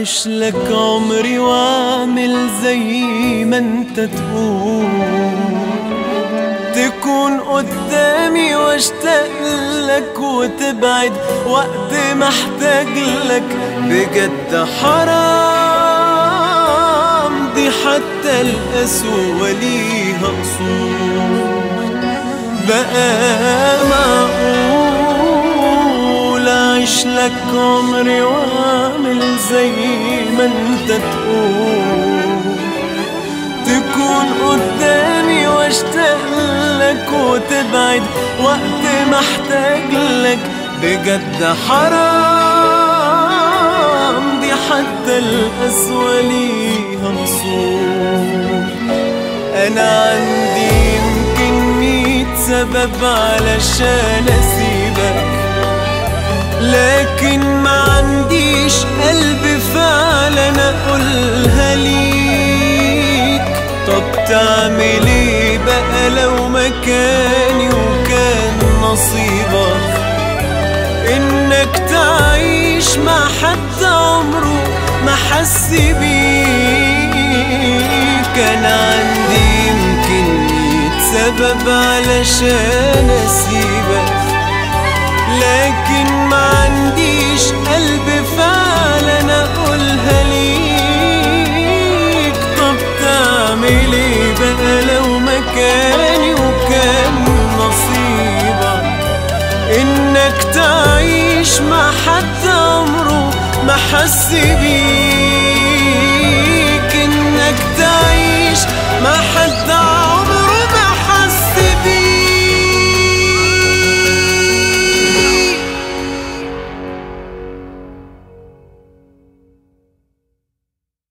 أعيش لك عمري وأعمل زي ما أنت تقول تكون قدامي واشتاق لك وتبعد وقت ما احتاج لك بجد حرام دي حتى القسوة ليها أصول بقى معقول أعيش لك عمري وأعمل زي ما أنت تقول تكون قدامي واشتاق لك وتبعد وقت ما احتاج لك بجد حرام دي حتى القسوة ليها نصول أنا عندي يمكن ميت سبب علشان أسيبك لكن ما عنديش قلب فعلا أقولها ليك طب تعمل ايه بقى لو مكاني وكان نصيبك انك تعيش مع حد عمره ما حس بيك انا عندي يمكن ميت سبب علشان اسيبك لكن ما عنديش قلب فعلا اقولها ليك طب تعمل ايه بقى لو مكاني وكان نصيبك انك تعيش مع حد عمره ما حس بيك انك تعيش مع حد عمره